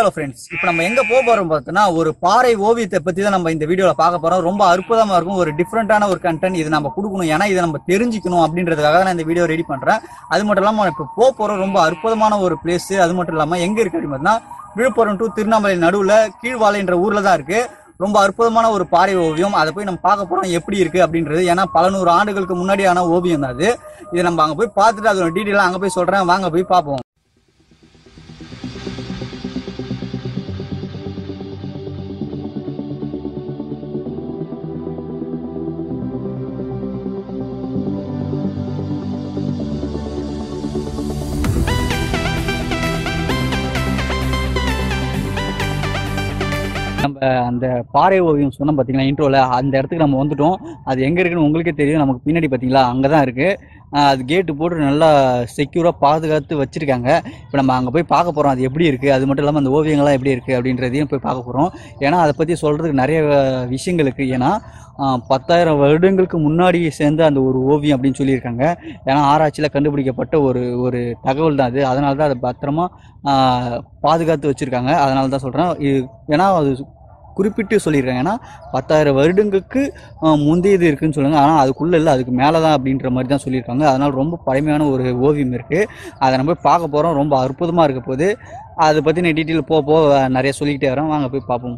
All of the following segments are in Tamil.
ஹலோ ஃப்ரெண்ட்ஸ் இப்போ நம்ம எங்க போக போறோம் பார்த்தோம்னா ஒரு பாறை ஓவியத்தை பத்தி தான் நம்ம இந்த வீடியோல பார்க்க போறோம் ரொம்ப அற்புதமா இருக்கும் ஒரு டிஃப்ரெண்டான ஒரு கண்டென்ட் இது நம்ம கொடுக்கணும் ஏன்னா இதை நம்ம தெரிஞ்சுக்கணும் அப்படின்றதுக்காக தான் நான் இந்த வீடியோ ரெடி பண்றேன் அது மட்டும் இல்லாம இப்போ போக போறோம் ரொம்ப அற்புதமான ஒரு பிளேஸ் அது மட்டும் இல்லாம எங்க இருக்கு அப்படின்னு பார்த்தீங்கன்னா விழுப்புரம் டு திருவண்ணாமலை நடுவுல கீழ்வாலைன்ற ஊர்ல தான் இருக்கு ரொம்ப அற்புதமான ஒரு பாறை ஓவியம் அதை போய் நம்ம பார்க்க போறோம் எப்படி இருக்கு அப்படின்றது ஏன்னா பல நூறு ஆண்டுகளுக்கு முன்னாடியான ஓவியம் தான் அது இதை நம்ம அங்க போய் பார்த்துட்டு அதோட டீட்டெயிலாக அங்க போய் சொல்றேன் வாங்க போய் பார்ப்போம் நம்ம அந்த பாறை ஓவியம் சொன்னோம் பார்த்தீங்களா இன்ட்ரோல அந்த இடத்துக்கு நம்ம வந்துட்டோம் அது எங்கே இருக்குன்னு உங்களுக்கே தெரியும் நமக்கு பின்னாடி பார்த்தீங்களா அங்கே தான் இருக்குது அது கேட்டு போட்டு நல்லா செக்யூராக பாதுகாத்து வச்சுருக்காங்க இப்போ நம்ம அங்கே போய் பார்க்க போகிறோம் அது எப்படி இருக்குது அது மட்டும் இல்லாமல் அந்த ஓவியங்கள்லாம் எப்படி இருக்குது அப்படின்றதையும் போய் பார்க்க போகிறோம் ஏன்னா அதை பற்றி சொல்கிறதுக்கு நிறைய விஷயங்கள் இருக்குது ஏன்னா ஆஹ், பத்தாயிரம் வருடங்களுக்கு முன்னாடி சேர்ந்த அந்த ஒரு ஓவியம் அப்படின்னு சொல்லியிருக்காங்க ஏன்னா ஆராய்ச்சியில் கண்டுபிடிக்கப்பட்ட ஒரு ஒரு தகவல் தான் அது அதனால தான் அதை பத்திரமா ஆஹ், பாதுகாத்து வச்சுருக்காங்க அதனால தான் சொல்கிறேன் இது ஏன்னா அது குறிப்பிட்டு சொல்லியிருக்காங்க ஏன்னா பத்தாயிரம் வருடங்களுக்கு ஆஹ், முந்தையது இருக்குன்னு சொல்லுங்க ஆனால் அதுக்குள்ளே இல்லை அதுக்கு மேலே தான் அப்படின்ற மாதிரி தான் சொல்லியிருக்காங்க அதனால் ரொம்ப பழமையான ஒரு ஓவியம் இருக்குது அதை நம்ம போய் பார்க்க போகிறோம் ரொம்ப அற்புதமாக இருக்க போது அதை பற்றின டீட்டெயில் போக போக நிறைய சொல்லிக்கிட்டே வரேன் வாங்க போய் பார்ப்போம்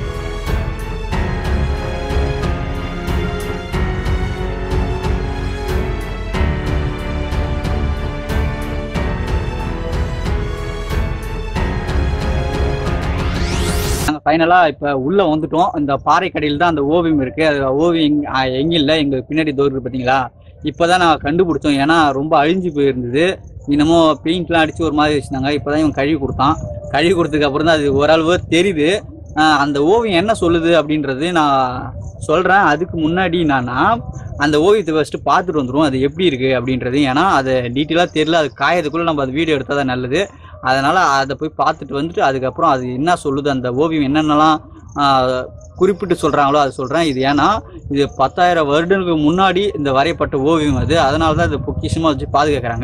நாங்கள் ஃபைனலாக இப்போ உள்ளே வந்துட்டோம் இந்த பாறைக்கடியில் தான் அந்த ஓவியம் இருக்குது அது ஓவியம் எங் எங்கே இல்லை எங்கள் பின்னாடி தோறு பார்த்தீங்களா இப்போ தான் நான் கண்டுபிடிச்சோம் ஏன்னா ரொம்ப அழிஞ்சு போயிருந்தது இன்னமும் பெயிண்ட்லாம் அடித்து ஒரு மாதிரி வச்சுருந்தாங்க இப்போ தான் இவன் கழுவி கொடுத்தான் கழுவி கொடுத்ததுக்கு அப்புறம் தான் அது ஓரளவு தெரியுது ஆஹ் அந்த ஓவியம் என்ன சொல்லுது அப்படின்றது நான் சொல்கிறேன் அதுக்கு முன்னாடி என்னன்னா அந்த ஓவியத்தை ஃபஸ்ட்டு பார்த்துட்டு வந்துடும் அது எப்படி இருக்குது அப்படின்றது ஏன்னா அது டீட்டெயிலாக தெரியல அது காயத்துக்குள்ளே நம்ம அது வீடியோ எடுத்தால் தான் நல்லது அதனால் அதை போய் பார்த்துட்டு வந்துட்டு அதுக்கப்புறம் அது என்ன சொல்லுது அந்த ஓவியம் என்னென்னலாம் ஆஹ், குறிப்பிட்டு சொல்கிறாங்களோ அது சொல்கிறேன் இது ஏன்னா இது பத்தாயிரம் வருடங்களுக்கு முன்னாடி இந்த வரையப்பட்ட ஓவியம் அது அதனால தான் இது பொக்கிஷமாக வச்சு பாதுகாக்கிறாங்க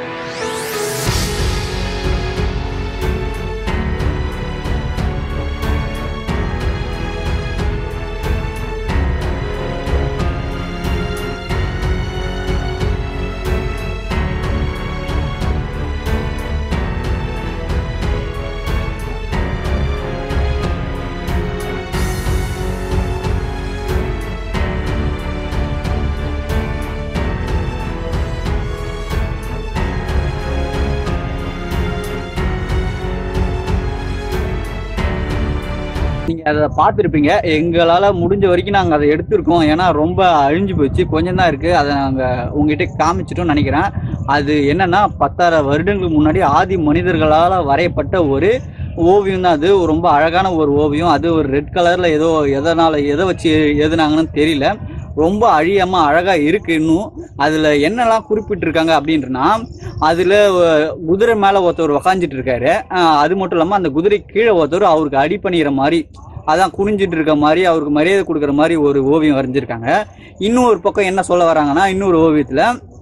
நீங்க அதை பார்த்துருப்பீங்க எங்களால முடிஞ்ச வரைக்கும் நாங்க அதை எடுத்திருக்கோம் ஏன்னா ரொம்ப அழிஞ்சு போச்சு கொஞ்சம் தான் இருக்கு அதை நாங்க உங்ககிட்ட காமிச்சிட்டோம்னு நினைக்கிறேன் அது என்னன்னா பத்தாயிரம் வருடங்களுக்கு முன்னாடி ஆதி மனிதர்களால வரையப்பட்ட ஒரு ஓவியம் தான் அது ரொம்ப அழகான ஒரு ஓவியம் அது ஒரு ரெட் கலர்ல ஏதோ எதனால எதை வச்சு எழுதுனாங்கன்னு தெரியல ரொம்ப அழியாம அழகா இருக்கு இன்னும் அதுல என்னெல்லாம் குறிப்பிட்டிருக்காங்க அப்படின்றனா அதுல அஹ், குதிரை மேல ஒருத்தர் உக்காந்துட்டு இருக்காரு அஹ், அது மட்டும் இல்லாம அந்த குதிரை கீழே ஒருத்தர் அவருக்கு அடி பண்ணிக்கிற மாதிரி அதான் குனிஞ்சிட்டு இருக்க மாதிரி அவருக்கு மரியாதை கொடுக்குற மாதிரி ஒரு ஓவியம் வரைஞ்சிருக்காங்க இன்னும் ஒரு பக்கம் என்ன சொல்ல வராங்கன்னா இன்னொரு ஓவியத்துல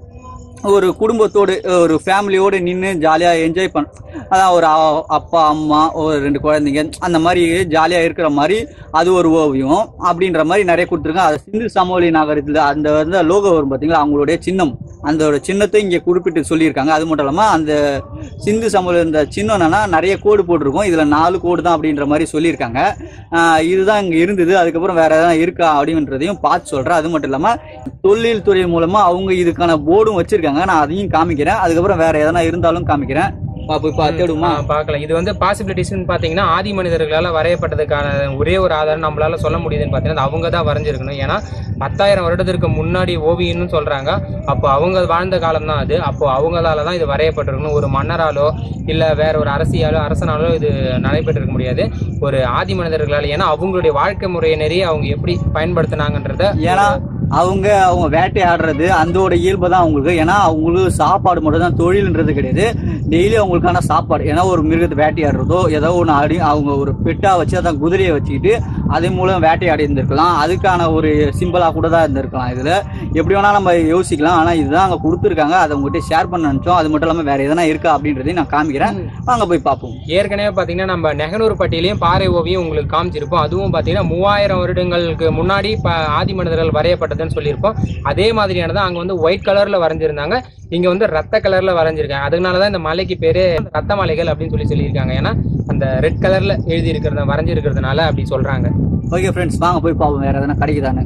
ஒரு குடும்பத்தோடு ஒரு ஃபேமிலியோடு நின்று ஜாலியாக என்ஜாய் பண்ண அதான் ஒரு அ- அப்பா அம்மா ஒரு ரெண்டு குழந்தைங்க அந்த மாதிரி ஜாலியாக இருக்கிற மாதிரி அது ஒரு ஓவியம் அப்படின்ற மாதிரி நிறைய கொடுத்துருக்காங்க அது சிந்து சமவெளி நகரத்தில் அந்த வந்து லோகோ வரும் பார்த்தீங்களா அவங்களுடைய சின்னம் அந்த சின்னத்தை இங்கே குறிப்பிட்டு சொல்லியிருக்காங்க அது மட்டும் இல்லாமல் அந்த சிந்து சமவெளி இந்த சின்னம் என்னன்னா நிறைய கோடு போட்டிருக்கோம் இதில் நாலு கோடு தான் அப்படின்ற மாதிரி சொல்லியிருக்காங்க ஆஹ் இதுதான் இங்கே இருந்தது அதுக்கப்புறம் வேற எதாவது இருக்கா அப்படின்றதையும் பார்த்து சொல்கிறேன் அது மட்டும் இல்லாமல் தொழில் துறை மூலமா அவங்க இதுக்கான போர்டும் வச்சிருக்காங்க நான் அதையும் காமிக்கிறேன் அதுக்கப்புறம் வேற எதனா இருந்தாலும் காமிக்கிறேன் பா போய் பார்த்துடுமா ஆ, பார்க்கலாம் இது வந்து பாசிபிலிட்டிஸ்னு பாத்தீங்கன்னா ஆதி மனிதர்களால வரையப்பட்டதுக்கான ஒரே ஒரு ஆதாரம் நம்மளால சொல்ல முடியுதுன்னு பாத்தீங்கன்னா அது அவங்க தான் வரைஞ்சிருக்கணும் ஏன்னா பத்தாயிரம் வருடத்திற்கு முன்னாடி ஓவியம்னு சொல்றாங்க அப்போ அவங்க வாழ்ந்த காலம் தான் அது அப்போ அவங்களால தான் இது வரையப்பட்டிருக்கணும் ஒரு மன்னராலோ இல்ல வேற ஒரு அரசியாலோ அரசனாலோ இது நடைபெற்றிருக்க முடியாது ஒரு ஆதி மனிதர்களால ஏன்னா அவங்களுடைய வாழ்க்கை முறையை நிறைய அவங்க எப்படி பயன்படுத்தினாங்கன்றத ஏன்னா அவங்க அவங்க வேட்டையாடுறது அந்தோட இயல்பு தான் அவங்களுக்கு ஏன்னா அவங்களுக்கு சாப்பாடு மட்டும் தான் தொழில்ன்றது கிடையாது டெய்லி அவங்களுக்கான சாப்பாடு ஏன்னா ஒரு மிருகத்தை வேட்டையாடுறதோ ஏதோ ஒன்று அடி அவங்க ஒரு பெட்டா வச்சு அதான் குதிரையை வச்சுக்கிட்டு அதன் மூலம் வேட்டையாடி இருந்திருக்கலாம் அதுக்கான ஒரு சிம்பிளா கூட தான் இருந்திருக்கலாம் இதுல எப்படி வேணா நம்ம யோசிக்கலாம் ஆனா இதுதான் அங்க கொடுத்துருக்காங்க அதை உங்ககிட்ட ஷேர் பண்ண நினைச்சோம் அது மட்டும் இல்லாம வேற எதனா இருக்கா அப்படின்றதையும் நான் காமிக்கிறேன் வாங்க போய் பார்ப்போம் ஏற்கனவே பார்த்தீங்கன்னா நம்ம நெகனூர் பட்டியலையும் பாறை ஓவியம் உங்களுக்கு காமிச்சிருப்போம் அதுவும் பார்த்தீங்கன்னா மூவாயிரம் வருடங்களுக்கு முன்னாடி ப ஆதி மனிதர்கள் வரையப்பட்டதுன்னு சொல்லியிருப்போம் அதே மாதிரியானது அங்கே வந்து ஒயிட் கலரில் வரைஞ்சிருந்தாங்க இங்கே வந்து ரத்த கலரில் வரைஞ்சிருக்காங்க அதனால தான் இந்த மலைக்கு பேர் ரத்த மலைகள் அப்படின்னு சொல்லி சொல்லியிருக்காங்க ஏன்னா அந்த ரெட் கலரில் எழுதி இருக்கிறத வரைஞ்சிருக்கிறதுனால அப்படி சொல்கிறாங்க ஓகே ஃப்ரெண்ட்ஸ் வாங்க போய் பார்ப்போம் வேற எதனா கிடைக்குதான்னு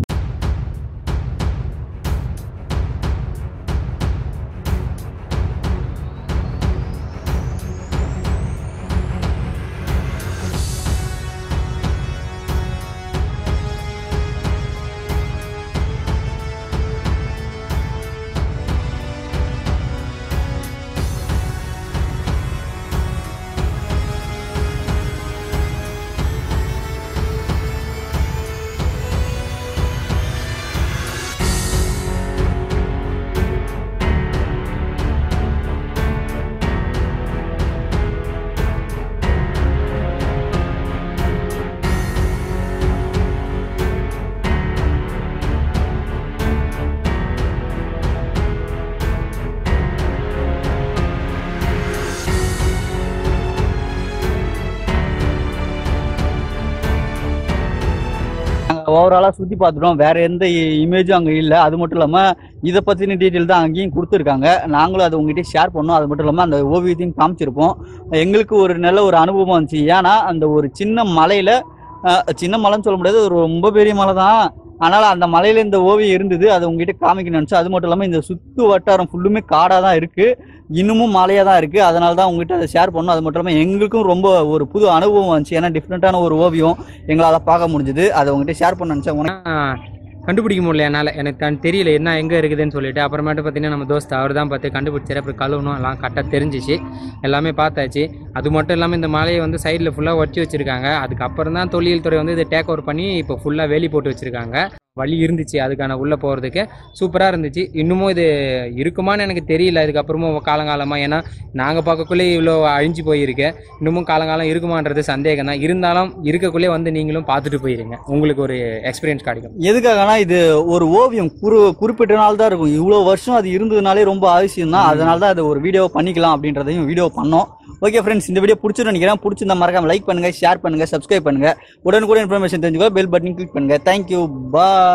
ஓவராலாக சுற்றி பார்த்துட்டோம் வேற எந்த இமேஜும் அங்கே இல்லை அது மட்டும் இல்லாமல் இதை பற்றின டீட்டெயில் தான் அங்கேயும் கொடுத்துருக்காங்க நாங்களும் அதை உங்ககிட்ட ஷேர் பண்ணோம் அது மட்டும் இல்லாமல் அந்த ஓவியத்தையும் காமிச்சிருப்போம் எங்களுக்கு ஒரு நல்ல ஒரு அனுபவம் வந்துச்சு ஏன்னா அந்த ஒரு சின்ன மலையில் சின்ன மலைன்னு சொல்ல முடியாது ஒரு ரொம்ப பெரிய மலை தான் ஆனால் அந்த மலையில இந்த ஓவியம் இருந்தது அது உங்ககிட்ட காமிக்க நினச்சோம் அது மட்டும் இல்லாமல் இந்த சுற்று வட்டாரம் ஃபுல்லுமே காடாக தான் இருக்குது இன்னமும் மலையாக தான் இருக்குது அதனால தான் உங்ககிட்ட அதை ஷேர் பண்ணோம் அது மட்டும் இல்லாமல் எங்களுக்கும் ரொம்ப ஒரு புது அனுபவம் வந்துச்சு ஏன்னா டிஃப்ரெண்ட்டான ஒரு ஓவியம் எங்களால் பார்க்க முடிஞ்சுது அதை உங்ககிட்ட ஷேர் பண்ண நினச்சேன் உனக்கு ஆஹ் கண்டுபிடிக்க முடியல என்னால் எனக்கு கண் தெரியல என்ன எங்கே இருக்குதுன்னு சொல்லிட்டு அப்புறமேட்டு பார்த்தீங்கன்னா நம்ம தோஸ்த் அவர் தான் பார்த்து கண்டுபிடிச்சாரு அப்புறம் கழுவணும் எல்லாம் கரெக்டாக தெரிஞ்சிச்சு எல்லாமே பார்த்தாச்சு அது மட்டும் இல்லாமல் இந்த மலையை வந்து சைடில் ஃபுல்லாக ஒட்டி வச்சுருக்காங்க அதுக்கப்புறம் தான் தொழில் துறை வந்து இதை டேக் ஓவர் பண்ணி இப்போ ஃபுல்லாக வேலி போட்டு வச்சுருக்காங்க வழி இருந்துச்சு அதுக்கான உள்ளே போகிறதுக்கு சூப்பராக இருந்துச்சு இன்னமும் இது இருக்குமான்னு எனக்கு தெரியல இதுக்கப்புறமும் காலங்காலமாக ஏன்னா நாங்கள் பார்க்கக்குள்ளே இவ்வளோ அழிஞ்சு போயிருக்கு இன்னமும் காலங்காலம் இருக்குமான்றது சந்தேகம் தான் இருந்தாலும் இருக்கக்குள்ளே வந்து நீங்களும் பார்த்துட்டு போயிருங்க உங்களுக்கு ஒரு எக்ஸ்பீரியன்ஸ் கிடைக்கும் எதுக்காகனா இது ஒரு ஓவியம் குறு குறிப்பிட்ட நாள் தான் இருக்கும் இவ்வளோ வருஷம் அது இருந்ததுனாலே ரொம்ப அவசியம் தான் அதனால தான் அதை ஒரு வீடியோ பண்ணிக்கலாம் அப்படின்றதையும் வீடியோ பண்ணோம் ஓகே ஃப்ரெண்ட்ஸ் இந்த வீடியோ பிடிச்சிருந்து நினைக்கிறேன் பிடிச்சிருந்தா மறக்காம லைக் பண்ணுங்க ஷேர் பண்ணுங்க சப்ஸ்கிரைப் பண்ணுங்க உடனுக்குடன் இன்ஃபர்மேஷன் தெரிஞ்சுக்கோ பெல் பட்டன் கிளிக் பண்ணுங்க தேங்க்யூ பாய்